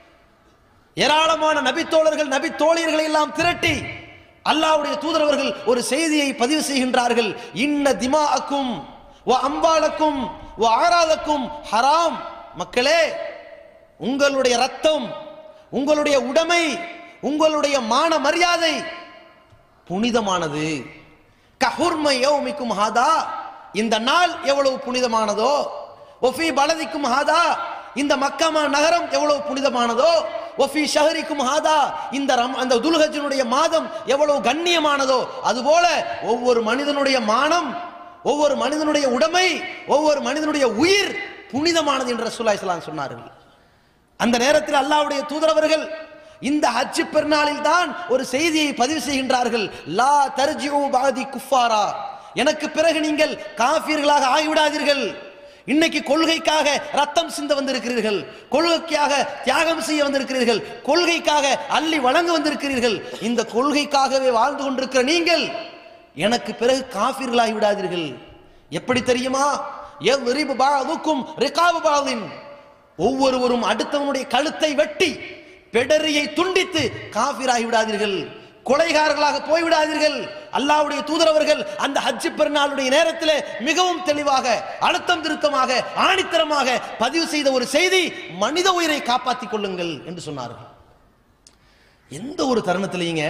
ஏராளமான நபித்தோழர்கள் நபி தோழியர்களை எல்லாம் திரட்டி அல்லாஹ்வுடைய தூதரவர்கள் ஒரு செய்தியை பதிவு செய்கின்றார்கள் இன்ன திமாஅக்கும் வ அம்பாலக்கும் வ ஆராதக்கும் ஹராம் மக்களே உங்களுடைய ரத்தம் உங்களுடைய உடைமை உங்களுடைய மான மரியாதை புனிதமானது கஹுர்மை யௌமிக்கும் ஹாதா இந்த நாள் எவ்வளவு புனிதமானதோ ஒஃபி பலதிக்கும் ஹாதா இந்த மக்கமா நகரம் எவ்வளவு புனிதமானதோ ஒஃபி ஷஹரிக்கும் ஹாதா இந்த ரம் அந்த துல்ஹஜனுடைய மாதம் எவ்வளவு கண்ணியமானதோ அதுபோல ஒவ்வொரு மனிதனுடைய மானம் ஒவ்வொரு மனிதனுடைய உடைமை ஒவ்வொரு மனிதனுடைய உயிர் புனிதமானது என்று ரசூலுல்லாஹி ஸல்லல்லாஹு அலைஹி சொன்னார்கள் அந்த நேரத்தில் அல்லாஹ்வுடைய தூதரவர்கள் இந்த ஹஜ் பெருநாளில் தான் ஒரு செய்தியை பதிவு செய்கின்றார்கள் லா தர்ஜிஉ பாதி குஃபாரா எனக்கு பிறகு நீங்கள் காஃபியர்களாக ஆகிவிடாதீர்கள் இன்னைக்கு கொள்கைக்காக ரத்தம் சிந்த வந்திருக்கிறீர்கள் கொள்கைக்காக தியாகம் செய்ய வந்திருக்கிறீர்கள் கொள்கைக்காக அள்ளி வழங்க வந்திருக்கிறீர்கள் இந்த கொள்கைக்காகவே வாழ்ந்து கொண்டிருக்கிற நீங்கள் எனக்கு பிறகு காஃபிர்களாகி விடாதீர்கள் எப்படி தெரியுமா எவ்ரிபு பாதுக்கும் ரிகாபு பாதின் ஒவ்வொருவரும் அடுத்தவனுடைய கழுத்தை வெட்டி பெடரியை துண்டித்து காபிராகி விடாதீர்கள் கொலைகாரர்களாக போய்விடாதீர்கள் அல்லாஹ்வுடைய தூதரவர்கள் அந்த ஹஜ் பெருநாளுடைய நேரத்தில் மிகவும் தெளிவாக அழுத்தம் திருத்தமாக ஆணித்தரமாக பதிவு செய்த ஒரு செய்தி மனித உயிரை காப்பாற்றிக் கொள்ளுங்கள் என்று சொன்னார்கள் எந்த ஒரு தருணத்திலையுங்க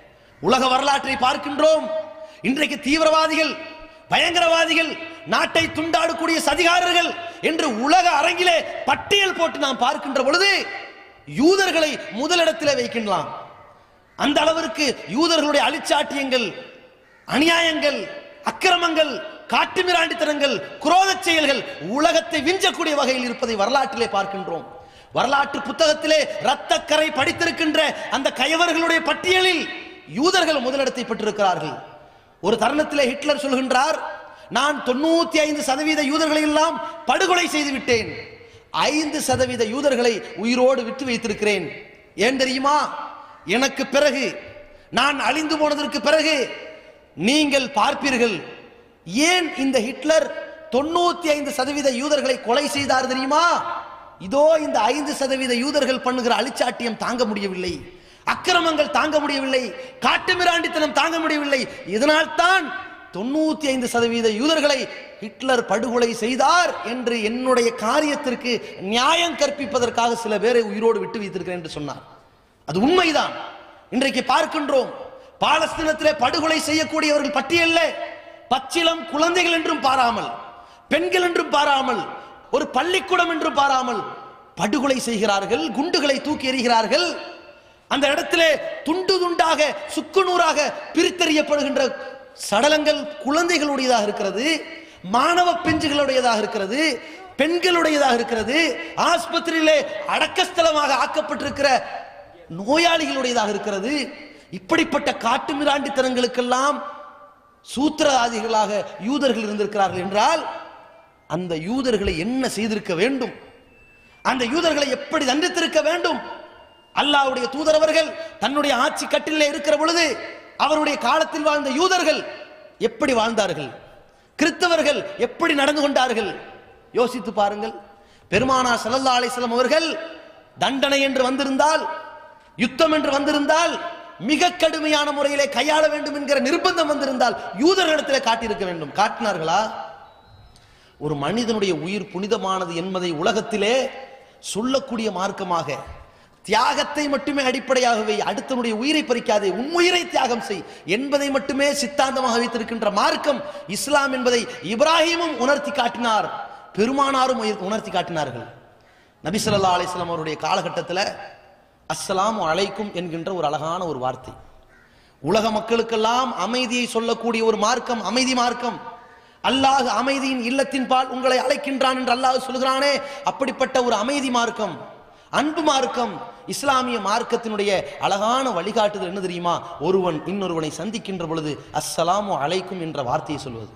உலக வரலாற்றை பார்க்கின்றோம் இன்றைக்கு தீவிரவாதிகள் பயங்கரவாதிகள் நாட்டை துண்டாடக்கூடிய சதிகாரர்கள் என்று உலக அரங்கிலே பட்டியல் போட்டு நாம் பார்க்கின்ற பொழுது யூதர்களை முதலிடத்திலே வைக்கின்றலாம் அந்த அளவிற்கு யூதர்களுடைய அழிச்சாட்டியங்கள் அநியாயங்கள் அக்கிரமங்கள் காட்டுமிராண்டித்தனங்கள் குரோதச் செயல்கள் உலகத்தை விஞ்சக்கூடிய வகையில் இருப்பதை வரலாற்றிலே பார்க்கின்றோம் வரலாற்று புத்தகத்திலே இரத்தக்கரை படித்திருக்கின்ற அந்த கயவர்களுடைய பட்டியலில் யூதர்கள் முதலிடத்தை பெற்றிருக்கிறார்கள் ஒரு தருணத்திலே ஹிட்லர் சொல்கின்றார் நான் தொண்ணூத்தி ஐந்து சதவீத யூதர்களை எல்லாம் படுகொலை செய்து விட்டேன் ஐந்து சதவீத யூதர்களை உயிரோடு விட்டு வைத்திருக்கிறேன் ஏன் தெரியுமா எனக்கு பிறகு நான் அழிந்து போனதற்கு பிறகு நீங்கள் பார்ப்பீர்கள் ஏன் இந்த ஹிட்லர் தொண்ணூத்தி ஐந்து சதவீத யூதர்களை கொலை செய்தார் தெரியுமா இதோ இந்த ஐந்து சதவீத யூதர்கள் பண்ணுகிற அழிச்சாட்டியம் தாங்க முடியவில்லை அக்கிரமங்கள் தாங்க முடியவில்லை காட்டுமிராண்டித்தனம் தாங்க முடியவில்லை இதனால் தான் தொண்ணூத்தி ஐந்து சதவீத யூதர்களை ஹிட்லர் படுகொலை செய்தார் என்று என்னுடைய காரியத்திற்கு நியாயம் கற்பிப்பதற்காக சில பேரை உயிரோடு விட்டு வைத்திருக்கிறேன் என்று சொன்னார் அது உண்மைதான் இன்றைக்கு பார்க்கின்றோம் பாலஸ்தீனத்திலே படுகொலை செய்யக்கூடியவர்கள் பட்டியல்ல பச்சிலம் குழந்தைகள் என்றும் பாராமல் பெண்கள் என்றும் பாராமல் ஒரு பள்ளிக்கூடம் என்றும் பாராமல் படுகொலை செய்கிறார்கள் குண்டுகளை தூக்கி எறிகிறார்கள் அந்த இடத்திலே துண்டு துண்டாக சுக்குநூறாக பிரித்தறியப்படுகின்ற சடலங்கள் குழந்தைகளுடையதாக இருக்கிறது மாணவ பெஞ்சுகளுடையதாக இருக்கிறது பெண்களுடையதாக இருக்கிறது ஆஸ்பத்திரியிலே அடக்கஸ்தலமாக ஆக்கப்பட்டிருக்கிற நோயாளிகளுடையதாக இருக்கிறது இப்படிப்பட்ட காட்டுமிராண்டித்தனங்களுக்கெல்லாம் சூத்திரவாதிகளாக யூதர்கள் இருந்திருக்கிறார்கள் என்றால் அந்த யூதர்களை என்ன செய்திருக்க வேண்டும் அந்த யூதர்களை எப்படி தண்டித்திருக்க வேண்டும் அல்லாஹ்வுடைய தூதரவர்கள் தன்னுடைய ஆட்சி கட்டிலே இருக்கிற பொழுது அவருடைய காலத்தில் வாழ்ந்த யூதர்கள் எப்படி வாழ்ந்தார்கள் கிறிஸ்தவர்கள் எப்படி நடந்து கொண்டார்கள் யோசித்து பாருங்கள் பெருமானா ஸல்லல்லாஹு அலைஹி வஸல்லம் அவர்கள் தண்டனை என்று வந்திருந்தால் யுத்தம் என்று வந்திருந்தால் மிக கடுமையான முறையிலே கையாள வேண்டும் என்கிற நிர்பந்தம் வந்திருந்தால் யூதர்களிடத்திலே காட்டியிருக்க வேண்டும் காட்டினார்களா ஒரு மனிதனுடைய உயிர் புனிதமானது என்பதை உலகத்திலே சொல்லக்கூடிய மார்க்கமாக தியாகத்தை மட்டுமே அடிப்படையாக வை அடுத்தனுடைய உயிரை பறிக்காதே உன் உயிரை தியாகம் செய் என்பதை மட்டுமே சித்தாந்தமாக வைத்திருக்கின்ற மார்க்கம் இஸ்லாம் என்பதை இப்ராஹிமும் உணர்த்தி காட்டினார் பெருமானாரும் உயர்- உணர்த்தி காட்டினார்கள் நபி ஸல்லல்லாஹு அலைஹி வஸல்லம் அவருடைய காலகட்டத்தில் அஸ்ஸலாமு அலைக்கும் என்கின்ற ஒரு அழகான ஒரு வார்த்தை உலக மக்களுக்கெல்லாம் அமைதியை சொல்லக்கூடிய ஒரு மார்க்கம் அமைதி மார்க்கம் அல்லாஹ் அமைதியின் இல்லத்தின் பால் உங்களை அழைக்கின்றான் என்று அல்லாஹ் சொல்கிறானே அப்படிப்பட்ட ஒரு அமைதி மார்க்கம் அன்பு மார்க்கம் இஸ்லாமிய மார்க்கத்தினுடைய அழகான வழிகாட்டுதல் என்ன தெரியுமா ஒருவன் இன்னொருவனை சந்திக்கின்ற பொழுது அஸ்ஸலாமு அலைக்கும் என்ற வார்த்தையை சொல்வது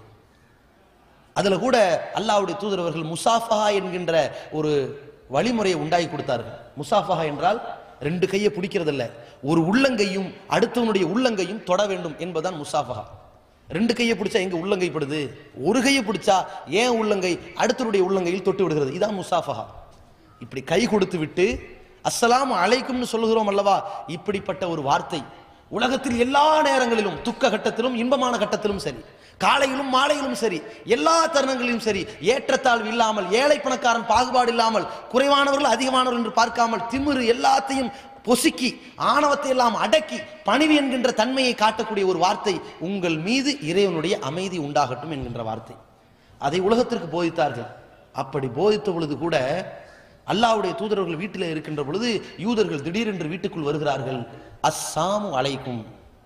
அதுல கூட அல்லாஹ்வுடைய தூதரவர்கள் முசாஃபஹா என்கின்ற ஒரு வழிமுறையை உண்டாக்கி கொடுத்தார்கள் முசாஃபஹா என்றால் ரெண்டு கையை பிடிக்கிறதில்ல ஒரு உள்ளங்கையும் அடுத்தவனுடைய உள்ளங்கையும் தொட வேண்டும் என்பதுதான் முசாஃபஹா ரெண்டு கையை பிடிச்சா எங்க உள்ளங்கை படுது ஒரு கையை பிடிச்சா ஏன் உள்ளங்கை அடுத்தவருடைய உள்ளங்கையில் தொட்டு விடுகிறது இதான் முசாஃபஹா இப்படி கை கொடுத்து விட்டு அஸ்ஸலாமு அலைக்கும்னு சொல்லுகிறோம் அல்லவா இப்படிப்பட்ட ஒரு வார்த்தை உலகத்தில் எல்லா நேரங்களிலும் துக்க கட்டத்திலும் இன்பமான கட்டத்திலும் சரி காலையிலும் மாலையிலும் சரி எல்லா தருணங்களிலும் சரி ஏற்றத்தாழ்வு இல்லாமல் ஏழை பணக்காரன் பாகுபாடு இல்லாமல் குறைவானவர்கள் அதிகமானவர்கள் என்று பார்க்காமல் திமிரு எல்லாத்தையும் பொசுக்கி ஆணவத்தை எல்லாம் அடக்கி பணிவு என்கின்ற தன்மையை காட்டக்கூடிய ஒரு வார்த்தை உங்கள் மீது இறைவனுடைய அமைதி உண்டாகட்டும் என்கின்ற வார்த்தை அதை உலகத்திற்கு போதித்தார்கள் அப்படி போதித்த பொழுது கூட அல்லாஹ்வுடைய தூதரர்கள் வீட்டில் இருக்கின்ற பொழுது யூதர்கள் திடீரென்று வீட்டுக்குள் வருகிறார்கள் அஸ்ஸாமு அலைக்கும்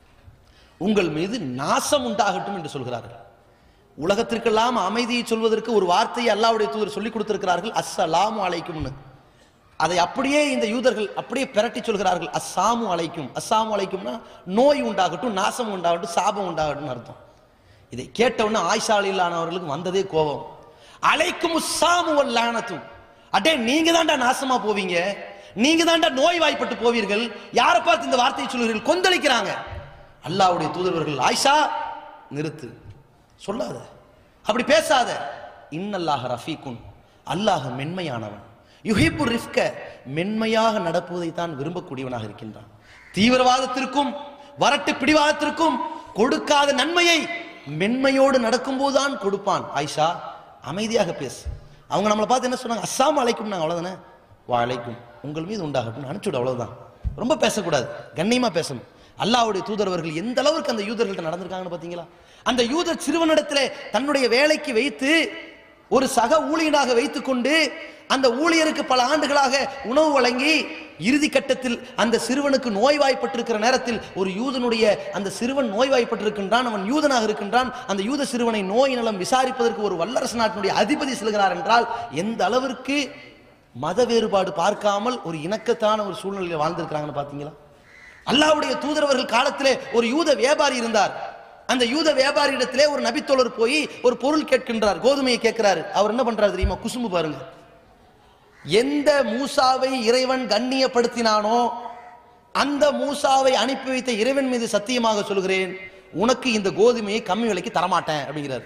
உங்கள் மீது நாசம் உண்டாகட்டும் என்று சொல்கிறார்கள் உலகத்திற்கெல்லாம் அமைதியை சொல்வதற்கு ஒரு வார்த்தையை அல்லாஹ்வுடைய தூதர் சொல்லிக் கொடுத்திருக்கிறார்கள் அஸ்ஸலாமு அலைக்கும்னு அதை அப்படியே இந்த யூதர்கள் அப்படியே பிரட்டி சொல்கிறார்கள் அஸ்ஸாமு அலைக்கும் அஸ்ஸாமு அலைக்கும்னா நோய் உண்டாகட்டும் நாசம் உண்டாகட்டும் சாபம் உண்டாகட்டும் அர்த்தம் இதை கேட்டவுடனே ஆயிஷாலில்லானவர்களுக்கு வந்ததே கோபம் அலைக்கும் உஸ்ஸாமு வல்லானத்தும் அடே நீங்க தான்டா நாசமா போவீங்க நீங்க தான்டா நோய் வாய்ப்பட்டு போவீர்கள் யாரை பார்த்து இந்த வார்த்தையை சொல்கிறீர்கள் கொந்தளிக்கிறாங்க அல்லாஹ்வுடைய தூதரவர்கள் ஆயிஷா நிறுத்து சொல்லாத அப்படி பேசாத இன்னல்லாஹ் ரஃபீக்குன் அல்லாஹ் மென்மையானவன் யுஹிப்பு ரிஃப்க மென்மையாக நடப்பதை தான் விரும்பக்கூடியவனாக இருக்கின்றான் தீவிரவாதத்திற்கும் வரட்டு பிடிவாதத்திற்கும் கொடுக்காத நன்மையை மென்மையோடு நடக்கும்போது தான் கொடுப்பான் ஆயிஷா அமைதியாக பேசு அவங்க நம்மளை பார்த்து என்ன சொன்னாங்க அஸ்ஸாமு அலைக்கும் நாங்கள் அவ்வளோதானே வாழைக்கும் உங்கள் மீது உண்டாகட்டும் அனுப்பிச்சுடு அவ்வளவுதான் ரொம்ப பேசக்கூடாது கண்ணியமா பேசணும் அல்லாஹ்வுடைய தூதரவர்கள் எந்த அளவுக்கு அந்த யூதர்கள்ட்ட நடந்திருக்காங்கன்னு பார்த்தீங்களா அந்த யூதர் சிறுவனிடத்திலே தன்னுடைய வேலைக்கு வைத்து ஒரு சக ஊழியனாக வைத்துக்கொண்டு அந்த ஊழியருக்கு பல ஆண்டுகளாக உணவு வழங்கி இறுதி கட்டத்தில் அந்த சிறுவனுக்கு நோய்வாய்ப்பட்டிருக்கிற நேரத்தில் ஒரு யூதனுடைய அந்த சிறுவன் நோய்வாய்ப்பட்டிருக்கின்றான் அவன் யூதனாக இருக்கின்றான் அந்த யூத சிறுவனை நோய் நலம் விசாரிப்பதற்கு ஒரு வல்லரசு நாட்டினுடைய அதிபதி செல்கிறார் என்றால் எந்த அளவிற்கு மத வேறுபாடு பார்க்காமல் ஒரு இணக்கத்தான ஒரு சூழ்நிலையில் வாழ்ந்திருக்கிறாங்கன்னு பார்த்தீங்களா அல்லாஹ்வுடைய தூதரவர்கள் காலத்திலே ஒரு யூத வியாபாரி இருந்தார் அந்த யூத வியாபாரியிடத்திலே ஒரு நபித்தோழர் போய் ஒரு பொருள் கேட்கின்றார் கோதுமையை கேட்கிறாரு அவர் என்ன பண்றாரு தெரியுமா குசும்பு பாருங்க எந்த மூசாவை இறைவன் கண்ணியப்படுத்தினானோ அந்த மூசாவை அனுப்பி வைத்த இறைவன் மீது சத்தியமாக சொல்கிறேன் உனக்கு இந்த கோதுமையை கம்மி விலைக்கு தரமாட்டேன் அப்படிங்கிறார்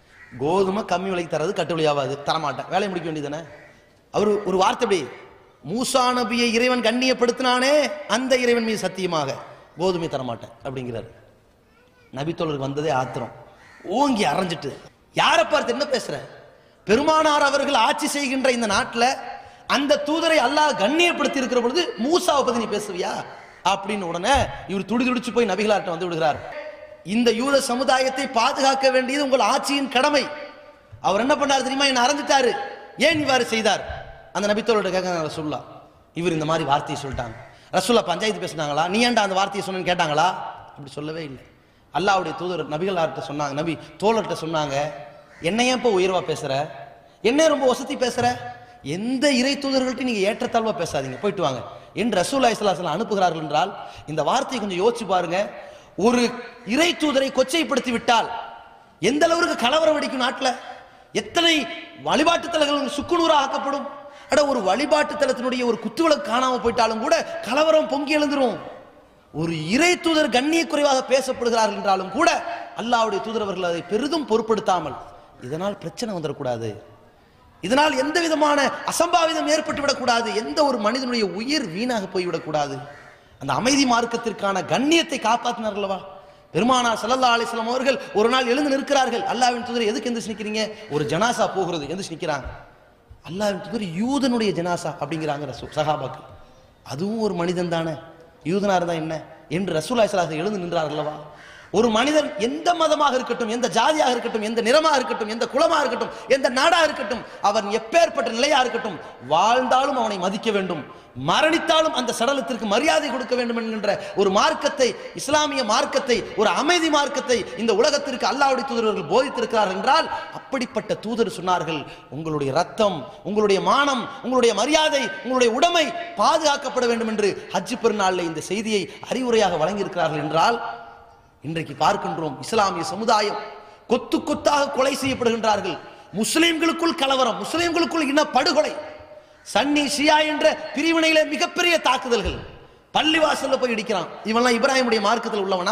கோதுமை கம்மி விலைக்கு தரது கட்டுவழியாவாது தரமாட்டேன் வேலையை முடிக்க வேண்டியதானே அவர் ஒரு வார்த்தை அப்படி மூசா நபியை இறைவன் கண்ணியப்படுத்தினானே அந்த இறைவன் மீது சத்தியமாக கோதுமை தரமாட்டேன் அப்படிங்கிறார் நபித்தோழருக்கு வந்ததே ஆத்திரம் ஓங்கி அரைஞ்சிட்டு யாரை பார்த்து என்ன பேசுற பெருமானார் அவர்கள் ஆட்சி செய்கின்ற இந்த நாட்டில் அந்த தூதரை அல்லாஹ் கண்ணியப்படுத்தி இருக்கிற பொழுது மூசாவை பத்தி நீ பேசுவியா அப்படின்னு உடனே இவர் துடி துடிச்சு போய் நபிகளார்ட்ட வந்து விடுகிறார் இந்த யூத சமுதாயத்தை பாதுகாக்க வேண்டியது உங்கள் ஆட்சியின் கடமை அவர் என்ன பண்ணார் தெரியுமா என்ன அரைஞ்சிட்டாரு ஏன் இவ்வாறு செய்தார் அந்த நபித்தோட கேட்க ரசுல்லா இவர் இந்த மாதிரி வார்த்தையை சொல்லிட்டாங்க ரசுல்லா பஞ்சாயத்து பேசுனாங்களா நீ ஏன்டா அந்த வார்த்தையை சொன்னேன்னு கேட்டாங்களா அப்படி சொல்லவே இல்லை அல்லாஹ்வுடைய தூதர் நபிகளார்ட்ட சொன்னாங்க நபி தோழர்கிட்ட சொன்னாங்க என்ன ஏன் இப்போ உயர்வா பேசுற என்ன ரொம்ப வசதி பேசுற எந்த இறை தூதர்கள்ட்ட நீங்க ஏற்றத்தாழ்வா பேசாதீங்க போயிட்டு வாங்க என்று ரசூல்லா இஸ்லாசலம் அனுப்புகிறார்கள் என்றால் இந்த வார்த்தையை கொஞ்சம் யோசிச்சு பாருங்க ஒரு இறை தூதரை கொச்சைப்படுத்தி விட்டால் எந்த அளவுக்கு கலவரம் வெடிக்கும் நாட்டுல எத்தனை வழிபாட்டு தலங்கள் சுக்குநூறா ஆக்கப்படும் அட ஒரு வழிபாட்டு தலத்தினுடைய ஒரு குத்துவிளக்கு காணாம போயிட்டாலும் கூட கலவரம் பொங்கி எழுந்துரும் ஒரு இறை தூதர் கண்ணிய குறைவாக பேசப்படுகிறார்கள் என்றாலும் கூட அல்லாஹ்வுடைய தூதர் அவர்கள் அதை பெரிதும் பொருட்படுத்தாமல் இதனால் பிரச்சனை வந்துடக்கூடாது இதனால் எந்த விதமான அசம்பாவிதம் ஏற்பட்டு விடக்கூடாது எந்த ஒரு மனிதனுடைய உயிர் வீணாக போய்விடக்கூடாது அந்த அமைதி மார்க்கத்திற்கான கண்ணியத்தை காப்பாற்றினார்களவா பெருமானார் ஸல்லல்லாஹு அலைஹி வஸல்லம் அவர்கள் ஒரு நாள் எழுந்து நிற்கிறார்கள் அல்லாஹ்வின் தூதர் எதுக்கு எந்திரிச்சு நிற்கிறீங்க ஒரு ஜனாசா போகிறது எந்திரிச்சு நிற்கிறாங்க அல்லாஹ்வின் தூதர் யூதனுடைய ஜனாசா அப்படிங்கிறாங்க ரசூ சஹாபாக்கள் அதுவும் ஒரு மனிதன் தானே யூதனா இருந்தா என்ன என்று ரசூல்லா ஸல்லல்லாஹு எழுந்து நின்றார் அல்லவா ஒரு மனிதன் எந்த மதமாக இருக்கட்டும் எந்த ஜாதியாக இருக்கட்டும் எந்த நிறமாக இருக்கட்டும் எந்த குலமாக இருக்கட்டும் எந்த நாடாக இருக்கட்டும் அவன் எப்பேற்பட்ட நிலையா இருக்கட்டும் வாழ்ந்தாலும் அவனை மதிக்க வேண்டும் மரணித்தாலும் அந்த சடலத்திற்கு மரியாதை கொடுக்க வேண்டும் என்கின்ற ஒரு மார்க்கத்தை இஸ்லாமிய மார்க்கத்தை ஒரு அமைதி மார்க்கத்தை இந்த உலகத்திற்கு அல்லாஹ்வுடைய தூதர்கள் போதித்திருக்கிறார்கள் என்றால் அப்படிப்பட்ட தூதர் சொன்னார்கள் உங்களுடைய ரத்தம் உங்களுடைய மானம் உங்களுடைய மரியாதை உங்களுடைய உடைமை பாதுகாக்கப்பட வேண்டும் என்று ஹஜ் பெருநாளில் இந்த செய்தியை அறிவுரையாக வழங்கியிருக்கிறார்கள் என்றால் இன்றைக்கு பார்க்கின்றோம் இஸ்லாமிய சமுதாயம் கொத்து கொத்தாக கொலை செய்யப்படுகின்றார்கள் முஸ்லிம்களுக்குள் கலவரம் முஸ்லிம்களுக்குள் இன படுகொலை சன்னி ஷியா என்ற பிரிவினையில மிகப்பெரிய தாக்குதல்கள் பள்ளிவாசல்ல போய் இடிக்கிறான் இவன்லாம் இப்ராஹிமுடைய மார்க்கத்தில் உள்ளவனா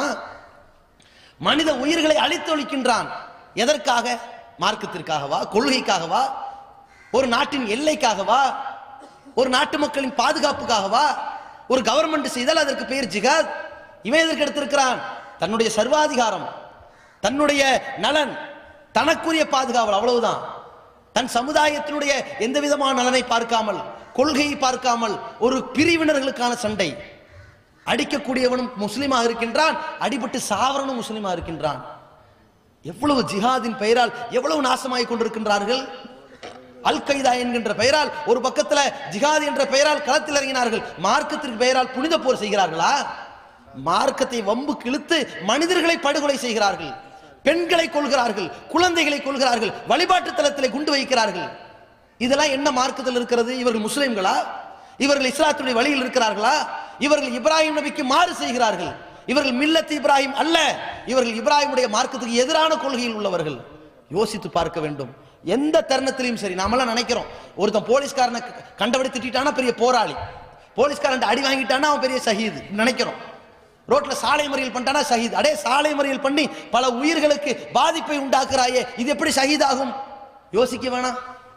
மனித உயிர்களை அழித்தொழிக்கின்றான் எதற்காக மார்க்கத்திற்காகவா கொள்கைக்காகவா ஒரு நாட்டின் எல்லைக்காகவா ஒரு நாட்டு மக்களின் பாதுகாப்புக்காகவா ஒரு கவர்மெண்ட் செய்தால் அதற்கு பெயர் ஜிகாத் இவன் எதற்கு எடுத்திருக்கிறான் தன்னுடைய சர்வாதிகாரம் தன்னுடைய நலன் தனக்குரிய பாதுகாவல் அவ்வளவுதான் தன் சமுதாயத்தினுடைய எந்த விதமான நலனை பார்க்காமல் கொள்கையை பார்க்காமல் ஒரு பிரிவினர்களுக்கான சண்டை அடிக்கக்கூடியவனும் முஸ்லீமாக இருக்கின்றான் அடிபட்டு சாவரனும் முஸ்லீமாக இருக்கின்றான் எவ்வளவு ஜிஹாதின் பெயரால் எவ்வளவு நாசமாய் கொண்டிருக்கின்றார்கள் அல் கைதா என்கின்ற பெயரால் ஒரு பக்கத்துல ஜிஹாத் என்ற பெயரால் களத்தில் இறங்கினார்கள் மார்க்கத்திற்கு பெயரால் புனித போர் செய்கிறார்களா மார்க்கத்தை வம்பு கிழித்து மனிதர்களை படுகொலை செய்கிறார்கள் பெண்களை கொள்கிறார்கள் குழந்தைகளை கொள்கிறார்கள் வழிபாட்டு தலத்திலே குண்டு வைக்கிறார்கள் இதெல்லாம் என்ன மார்க்கத்தில் இருக்கிறது இவர்கள் முஸ்லிம்களா இவர்கள் இஸ்லாத்துடைய வழியில் இருக்கிறார்களா இவர்கள் இப்ராஹிம் நபிக்கு மாறு செய்கிறார்கள் இவர்கள் மில்லத் இப்ராஹிம் அல்ல இவர்கள் இப்ராஹிமுடைய மார்க்கத்துக்கு எதிரான கொள்கையில் உள்ளவர்கள் யோசித்து பார்க்க வேண்டும் எந்த தருணத்திலையும் சரி நாமெல்லாம் நினைக்கிறோம் ஒருத்தன் போலீஸ்காரனை கண்டபடி திட்டானா பெரிய போராளி போலீஸ்காரன் அடி வாங்கிட்டானா அவன் பெரிய ஷஹீது நினைக்கிறோம் ரோட்ல சாலை மறியல் பண்ணிட்டானா ஷஹீத் அடே சாலை மறியல் பண்ணி பல உயிர்களுக்கு பாதிப்பை உண்டாக்குறாயே இது எப்படி ஷஹீத் ஆகும் யோசிக்க வேணாம்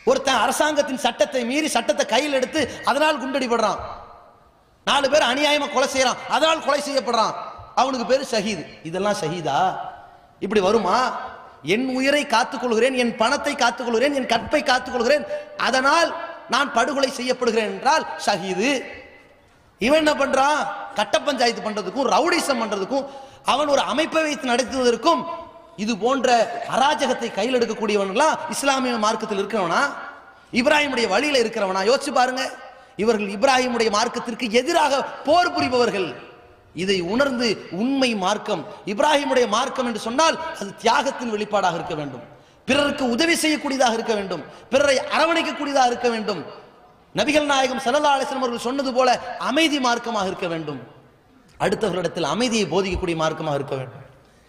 ஒருத்தன் அரசாங்கத்தின் சட்டத்தை மீறி சட்டத்தை கையில் எடுத்து அதனால் குண்டடிபடுறான் நாலு பேர் அநியாயமா கொலை செய்யறான் அதனால் கொலை செய்யப்படுறான் அவனுக்கு பேரு ஷஹீது இதெல்லாம் ஷஹீதா இப்படி வருமா என் உயிரை காத்துக்கொள்கிறேன் என் பணத்தை காத்துக்கொள்கிறேன் என் கற்பை காத்துக்கொள்கிறேன் அதனால் நான் படுகொலை செய்யப்படுகிறேன் என்றால் ஷஹீது இவன் என்ன பண்றான் கட்ட பஞ்சாயத்து பண்றதுக்கும் ரவுடிசம் பண்றதுக்கும் அவன் ஒரு அமைப்பை வைத்து நடத்துவதற்கும் இது போன்ற அராஜகத்தை கையில் எடுக்கக்கூடியவன்லாம் இஸ்லாமிய மார்க்கத்தில் இருக்கிறவனா இப்ராஹிமுடைய வழியில இருக்கிறவனா யோசிச்சு பாருங்க இவர்கள் இப்ராஹிமுடைய மார்க்கத்திற்கு எதிராக போர் புரிபவர்கள் இதை உணர்ந்து உண்மை மார்க்கம் இப்ராஹிமுடைய மார்க்கம் என்று சொன்னால் அது தியாகத்தின் வெளிப்பாடாக இருக்க வேண்டும் பிறருக்கு உதவி செய்யக்கூடியதாக இருக்க வேண்டும் பிறரை அரவணைக்கக்கூடியதாக இருக்க வேண்டும் நபிகள் நாயகம் சல்லா அலிஸ்லாம் அவர்கள் சொன்னது போல அமைதி மார்க்கமாக இருக்க வேண்டும் அடுத்தவர்களிடத்தில் அமைதியை போதிக்கக்கூடிய மார்க்கமாக இருக்க வேண்டும்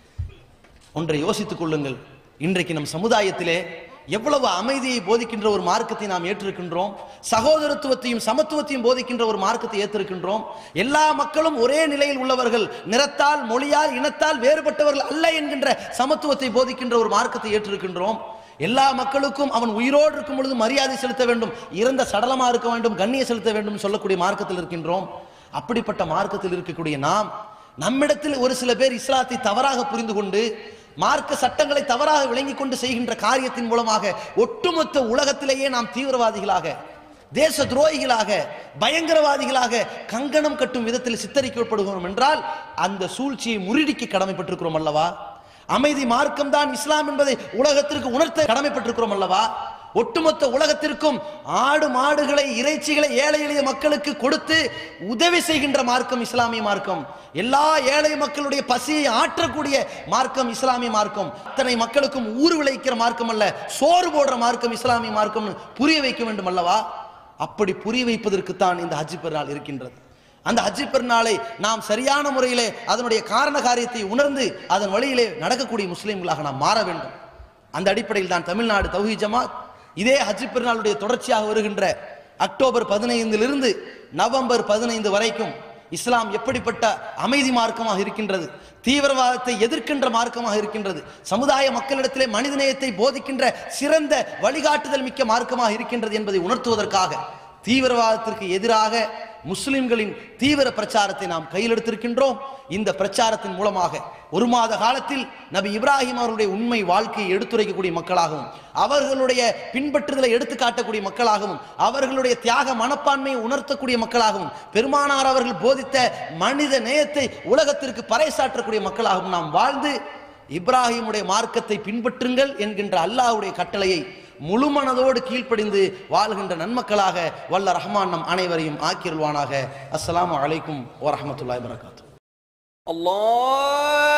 ஒன்றை யோசித்துக் கொள்ளுங்கள் இன்றைக்கு நம் சமுதாயத்திலே எவ்வளவு அமைதியை போதிக்கின்ற ஒரு மார்க்கத்தை நாம் ஏற்றிருக்கின்றோம் சகோதரத்துவத்தையும் சமத்துவத்தையும் போதிக்கின்ற ஒரு மார்க்கத்தை ஏற்றிருக்கின்றோம் எல்லா மக்களும் ஒரே நிலையில் உள்ளவர்கள் நிறத்தால் மொழியால் இனத்தால் வேறுபட்டவர்கள் அல்ல என்கின்ற சமத்துவத்தை போதிக்கின்ற ஒரு மார்க்கத்தை ஏற்றிருக்கின்றோம் எல்லா மக்களுக்கும் அவன் உயிரோடு இருக்கும் பொழுது மரியாதை செலுத்த வேண்டும் இறந்த சடலமா இருக்க வேண்டும் கண்ணிய செலுத்த வேண்டும் சொல்லக்கூடிய மார்க்கத்தில் இருக்கின்றோம் அப்படிப்பட்ட மார்க்கத்தில் இருக்கக்கூடிய நாம் நம்மிடத்தில் ஒரு சில பேர் இஸ்லாத்தை தவறாக புரிந்து கொண்டு மார்க்க சட்டங்களை தவறாக விளங்கிக் கொண்டு செய்கின்ற காரியத்தின் மூலமாக ஒட்டுமொத்த உலகத்திலேயே நாம் தீவிரவாதிகளாக தேச துரோகிகளாக பயங்கரவாதிகளாக கங்கணம் கட்டும் விதத்தில் சித்தரிக்கப்படுகிறோம் என்றால் அந்த சூழ்ச்சியை முறிடிக்க கடமைப்பட்டிருக்கிறோம் அல்லவா அமைதி மார்க்கம் தான் இஸ்லாம் என்பதை உலகத்திற்கு உணர்த்த கடமைப்பட்டிருக்கிறோம் அல்லவா ஒட்டுமொத்த உலகத்திற்கும் ஆடு மாடுகளை இறைச்சிகளை ஏழை எளிய மக்களுக்கு கொடுத்து உதவி செய்கின்ற மார்க்கம் இஸ்லாமிய மார்க்கம் எல்லா ஏழை மக்களுடைய பசியை ஆற்றக்கூடிய மார்க்கம் இஸ்லாமிய மார்க்கம் அத்தனை மக்களுக்கும் ஊர் விளைக்கிற மார்க்கம் அல்ல சோறு போடுற மார்க்கம் இஸ்லாமிய மார்க்கம்னு புரிய வைக்க வேண்டும் அல்லவா அப்படி புரிய வைப்பதற்கு தான் இந்த ஹஜ்ஜி பெருநாள் இருக்கின்றது அந்த ஹஜ்ஜி பெருநாளை நாம் சரியான முறையிலே அதனுடைய காரண காரியத்தை உணர்ந்து அதன் வழியிலே நடக்கக்கூடிய முஸ்லிம்களாக நாம் மாற வேண்டும் அந்த அடிப்படையில் தான் தமிழ்நாடு தௌஹி ஜமாத் இதே ஹஜ்ஜி பெருநாளுடைய தொடர்ச்சியாக வருகின்ற அக்டோபர் பதினைந்திலிருந்து நவம்பர் பதினைந்து வரைக்கும் இஸ்லாம் எப்படிப்பட்ட அமைதி மார்க்கமாக இருக்கின்றது தீவிரவாதத்தை எதிர்க்கின்ற மார்க்கமாக இருக்கின்றது சமுதாய மக்களிடத்திலே மனிதநேயத்தை போதிக்கின்ற சிறந்த வழிகாட்டுதல் மிக்க மார்க்கமாக இருக்கின்றது என்பதை உணர்த்துவதற்காக தீவிரவாதத்திற்கு எதிராக முஸ்லிம்களின் தீவிர பிரச்சாரத்தை நாம் கையில் எடுத்திருக்கின்றோம் இந்த பிரச்சாரத்தின் மூலமாக ஒரு மாத காலத்தில் நபி இப்ராஹிம் அவருடைய உண்மை வாழ்க்கையை எடுத்துரைக்கக்கூடிய மக்களாகவும் அவர்களுடைய பின்பற்றுதலை எடுத்து காட்டக்கூடிய மக்களாகவும் அவர்களுடைய தியாக மனப்பான்மையை உணர்த்தக்கூடிய மக்களாகவும் பெருமானார் அவர்கள் போதித்த மனித நேயத்தை உலகத்திற்கு பறைசாற்றக்கூடிய மக்களாகவும் நாம் வாழ்ந்து இப்ராஹிமுடைய மார்க்கத்தை பின்பற்றுங்கள் என்கின்ற அல்லாஹ்வுடைய கட்டளையை முழு மனதோடு கீழ்ப்படிந்து வாழ்கின்ற நன்மக்களாக வல்ல ரஹ்மான் நம் அனைவரையும் ஆக்கிருவானாக அஸ்ஸலாமு அலைக்கும் வரஹ்மத்துல்லாஹி வரகாத்து الله